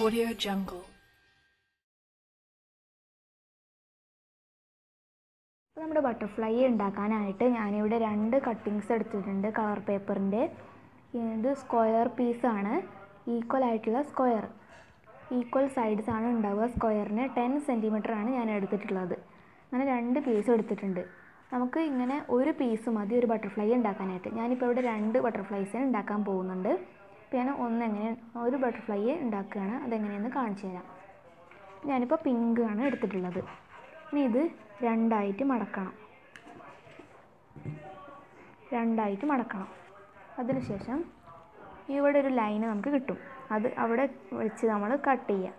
Audio Jungle. അപ്പോൾ നമ്മുടെ butterfly ഉണ്ടാക്കാനായിട്ട് ഞാനിവിടെ രണ്ട് കട്ടിങ്സ് എടുത്തിട്ടുണ്ട് കളർ പേപ്പറിൻ്റെ ഇത് സ്ക്വയർ പീസാണ് ഈക്വൽ ആയിട്ടുള്ള സ്ക്വയർ ഈക്വൽ സൈഡ്സ് ആണ് ഉണ്ടാവുക സ്ക്വയറിന് ടെൻ സെൻറ്റിമീറ്റർ ആണ് ഞാൻ എടുത്തിട്ടുള്ളത് അങ്ങനെ രണ്ട് പീസ് എടുത്തിട്ടുണ്ട് നമുക്ക് ഇങ്ങനെ ഒരു പീസ് മതി ഒരു ബട്ടർഫ്ലൈ ഉണ്ടാക്കാനായിട്ട് ഞാനിപ്പോൾ ഇവിടെ രണ്ട് ബട്ടർഫ്ലൈസിന് ഉണ്ടാക്കാൻ പോകുന്നുണ്ട് അപ്പോൾ ഞാൻ ഒന്ന് എങ്ങനെ ഒരു ബട്ടർഫ്ലൈ ഉണ്ടാക്കുകയാണ് അതെങ്ങനെയെന്ന് കാണിച്ചു തരാം ഞാനിപ്പോൾ പിങ്ക് ആണ് എടുത്തിട്ടുള്ളത് ഇനി ഇത് രണ്ടായിട്ട് മടക്കണം രണ്ടായിട്ട് മടക്കണം അതിനുശേഷം ഇവിടെ ഒരു ലൈന് നമുക്ക് കിട്ടും അത് അവിടെ വെച്ച് നമ്മൾ കട്ട് ചെയ്യുക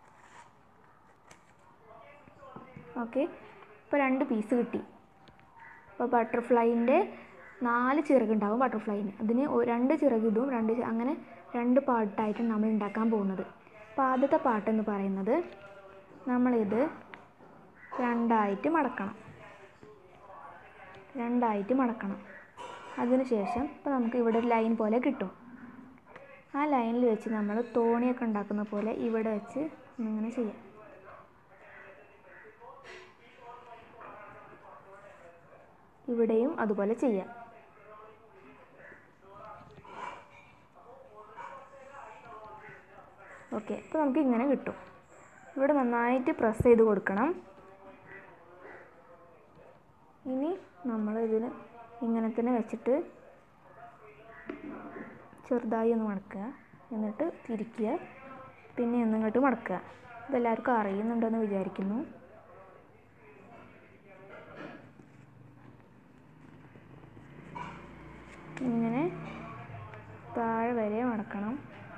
ഓക്കെ ഇപ്പോൾ രണ്ട് പീസ് കിട്ടി അപ്പോൾ ബട്ടർഫ്ലൈൻ്റെ നാല് ചിറകുണ്ടാവും ബട്ടർഫ്ലൈന് അതിന് ഒ- രണ്ട് ചിറക് ഇതും രണ്ട് ചി- അങ്ങനെ രണ്ട് പാർട്ടായിട്ട് നമ്മൾ ഉണ്ടാക്കാൻ പോകുന്നത് അപ്പോൾ ആദ്യത്തെ പാർട്ട് എന്ന് പറയുന്നത് നമ്മളിത് രണ്ടായിട്ട് മടക്കണം രണ്ടായിട്ട് മടക്കണം അതിനുശേഷം ഇപ്പോൾ നമുക്ക് ഇവിടെ ഒരു ലൈൻ പോലെ കിട്ടും ആ ലൈനിൽ വെച്ച് നമ്മൾ തോണിയൊക്കെ ഉണ്ടാക്കുന്ന പോലെ ഇവിടെ വെച്ച് ഇങ്ങനെ ചെയ്യാം ഇവിടെയും അതുപോലെ ചെയ്യാം ഓക്കെ അപ്പോൾ നമുക്ക് ഇങ്ങനെ കിട്ടും ഇവിടെ നന്നായിട്ട് പ്രസ് ചെയ്ത് കൊടുക്കണം ഇനി നമ്മൾ ഇതിന് ഇങ്ങനെ തന്നെ വെച്ചിട്ട് ചെറുതായി ഒന്ന് മടക്കുക എന്നിട്ട് തിരിക്കുക പിന്നെ ഒന്നിങ്ങോട്ട് മടക്കുക ഇതെല്ലാവർക്കും അറിയുന്നുണ്ടെന്ന് വിചാരിക്കുന്നു ഇങ്ങനെ താഴെ വരെ മടക്കണം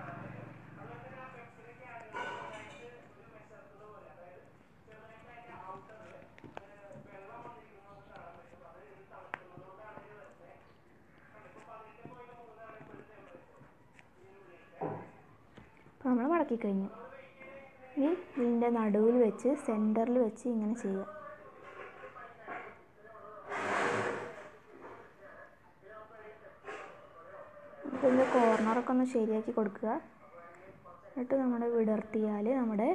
അപ്പോൾ നമ്മൾ മടക്കി കഴിഞ്ഞു ഇനി ഇതിൻ്റെ നടുവിൽ വെച്ച് സെൻറ്ററിൽ വെച്ച് ഇങ്ങനെ ചെയ്യുക ഇതിൻ്റെ കോർണറൊക്കെ ഒന്ന് ശരിയാക്കി കൊടുക്കുക എന്നിട്ട് നമ്മുടെ വിടർത്തിയാൽ നമ്മുടെ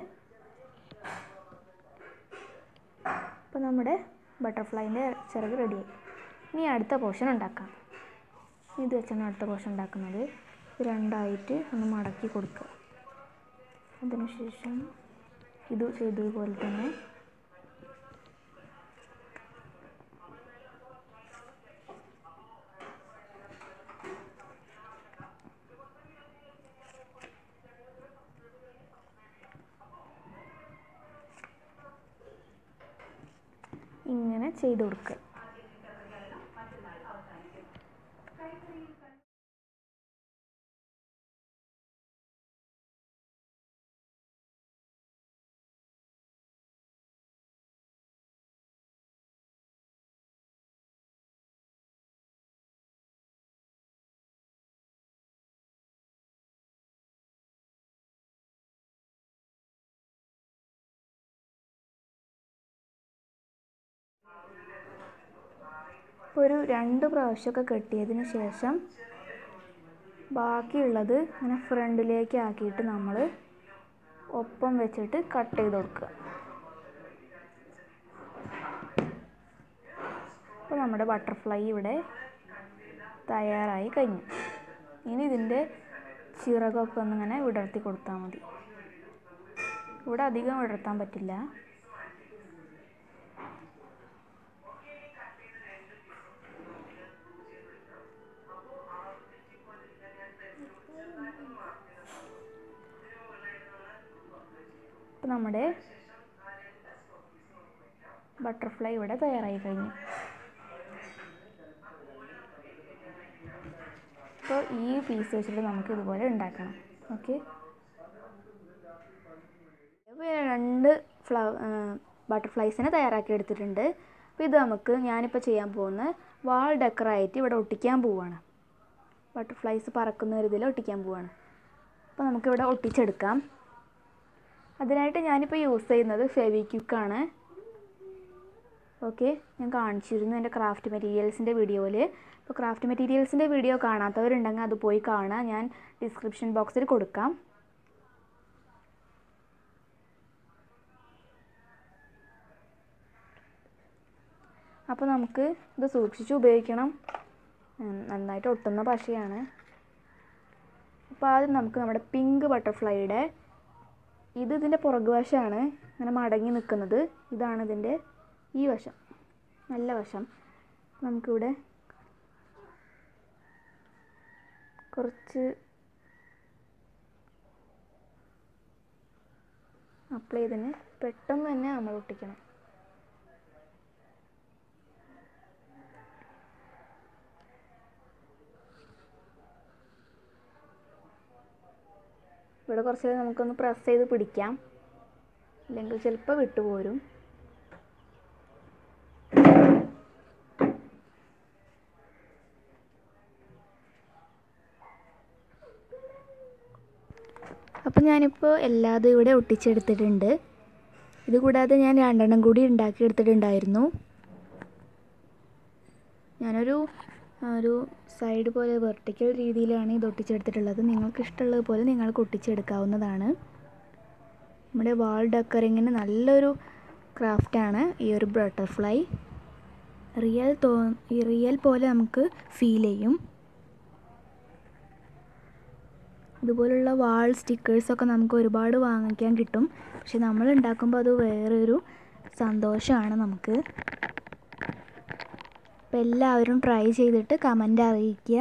ഇപ്പോൾ നമ്മുടെ ബട്ടർഫ്ലൈൻ്റെ ചിറക് റെഡിയായി ഇനി അടുത്ത പോർഷൻ ഉണ്ടാക്കാം ഇത് വെച്ചാണ് അടുത്ത പോർഷൻ ഉണ്ടാക്കുന്നത് ഇത് രണ്ടായിട്ട് ഒന്ന് മടക്കി കൊടുക്കുക അതിനുശേഷം ഇത് ചെയ്തതുപോലെ തന്നെ ഇങ്ങനെ ചെയ്ത് കൊടുക്കുക ഒരു രണ്ട് പ്രാവശ്യമൊക്കെ കെട്ടിയതിന് ശേഷം ബാക്കിയുള്ളത് ഇങ്ങനെ ഫ്രണ്ടിലേക്ക് ആക്കിയിട്ട് നമ്മൾ ഒപ്പം വെച്ചിട്ട് കട്ട് ചെയ്ത് കൊടുക്കുക അപ്പോൾ നമ്മുടെ ബട്ടർഫ്ലൈ ഇവിടെ തയ്യാറായി കഴിഞ്ഞു ഇനി ഇതിൻ്റെ ചിറകൊക്കെ ഒന്നിങ്ങനെ വിടർത്തി കൊടുത്താൽ മതി ഇവിടെ അധികം വിടർത്താൻ പറ്റില്ല ഇപ്പം നമ്മുടെ ബട്ടർഫ്ലൈ ഇവിടെ തയ്യാറായി കഴിഞ്ഞു അപ്പോൾ ഈ പീസ് വെച്ചിട്ട് നമുക്ക് ഇതുപോലെ ഉണ്ടാക്കണം ഓക്കെ അപ്പോൾ ഞാൻ രണ്ട് ഫ്ലവ ബട്ടർഫ്ലൈസിനെ തയ്യാറാക്കി എടുത്തിട്ടുണ്ട് അപ്പോൾ ഇത് നമുക്ക് ഞാനിപ്പോൾ ചെയ്യാൻ പോകുന്ന വാൾ ഡെക്കറായിട്ട് ഇവിടെ ഒട്ടിക്കാൻ പോവുകയാണ് ബട്ടർഫ്ലൈസ് പറക്കുന്ന ഒരു ഇതിൽ ഒട്ടിക്കാൻ പോവുകയാണ് അപ്പോൾ നമുക്കിവിടെ ഒട്ടിച്ചെടുക്കാം അതിനായിട്ട് ഞാനിപ്പോൾ യൂസ് ചെയ്യുന്നത് ഫെവിക്വിക്കാണ് ഓക്കെ ഞാൻ കാണിച്ചിരുന്നു എൻ്റെ ക്രാഫ്റ്റ് മെറ്റീരിയൽസിൻ്റെ വീഡിയോയിൽ അപ്പോൾ ക്രാഫ്റ്റ് മെറ്റീരിയൽസിൻ്റെ വീഡിയോ കാണാത്തവരുണ്ടെങ്കിൽ അത് പോയി കാണുക ഞാൻ ഡിസ്ക്രിപ്ഷൻ ബോക്സിൽ കൊടുക്കാം അപ്പോൾ നമുക്ക് ഇത് സൂക്ഷിച്ച് ഉപയോഗിക്കണം ഉം, നന്നായിട്ട് ഒട്ടുന്ന പശയാണ് അപ്പോൾ ആദ്യം നമുക്ക് നമ്മുടെ പിങ്ക് ബട്ടർഫ്ലൈയുടെ ഇത് ഇതിൻ്റെ പുറകുവശമാണ് ഇങ്ങനെ മടങ്ങി നിൽക്കുന്നത് ഇതാണ് ഇതിൻ്റെ ഈ വശം നല്ല വശം നമുക്കിവിടെ കുറച്ച് അപ്ലൈ ചെയ്തതിന് പെട്ടെന്ന് തന്നെ നമ്മൾ ഒട്ടിക്കണം ഇവിടെ കുറച്ച് നേരം നമുക്കൊന്ന് പ്രസ് ചെയ്ത് പിടിക്കാം ഇല്ലെങ്കിൽ ചിലപ്പോൾ വിട്ടുപോരും അപ്പോൾ ഞാനിപ്പോൾ എല്ലാതും ഇവിടെ ഒട്ടിച്ചെടുത്തിട്ടുണ്ട് ഇത് കൂടാതെ ഞാൻ രണ്ടെണ്ണം കൂടി ഉണ്ടാക്കിയെടുത്തിട്ടുണ്ടായിരുന്നു ഞാനൊരു ഒരു സൈഡ് പോലെ വെർട്ടിക്കൽ രീതിയിലാണ് ഇത് ഒട്ടിച്ചെടുത്തിട്ടുള്ളത് നിങ്ങൾക്ക് ഇഷ്ടമുള്ളത് നിങ്ങൾക്ക് ഒട്ടിച്ചെടുക്കാവുന്നതാണ് നമ്മുടെ വാൾ ഡെക്കറിങ്ങിന് നല്ലൊരു ക്രാഫ്റ്റാണ് ഈ ഒരു ബട്ടർഫ്ലൈ റിയൽ തോ ഈ റിയൽ പോലെ നമുക്ക് ഫീൽ ചെയ്യും ഇതുപോലുള്ള വാൾ സ്റ്റിക്കേഴ്സൊക്കെ നമുക്ക് ഒരുപാട് വാങ്ങിക്കാൻ കിട്ടും പക്ഷെ നമ്മൾ ഉണ്ടാക്കുമ്പോൾ അത് വേറൊരു സന്തോഷമാണ് നമുക്ക് അപ്പോൾ എല്ലാവരും ട്രൈ ചെയ്തിട്ട് കമൻ്റ് അറിയിക്കുക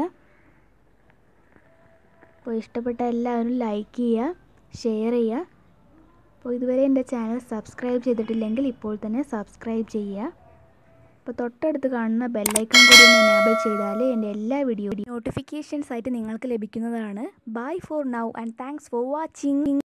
അപ്പോൾ ഇഷ്ടപ്പെട്ട എല്ലാവരും ലൈക്ക് ചെയ്യുക ഷെയർ ചെയ്യുക അപ്പോൾ ഇതുവരെ എൻ്റെ ചാനൽ സബ്സ്ക്രൈബ് ചെയ്തിട്ടില്ലെങ്കിൽ ഇപ്പോൾ തന്നെ സബ്സ്ക്രൈബ് ചെയ്യുക അപ്പോൾ തൊട്ടടുത്ത് കാണുന്ന ബെല്ലൈക്കൺ കൂടി ഒന്ന് എനാബിൾ ചെയ്താൽ എൻ്റെ എല്ലാ വീഡിയോ നോട്ടിഫിക്കേഷൻസ് ആയിട്ട് നിങ്ങൾക്ക് ലഭിക്കുന്നതാണ് bye for now and thanks for watching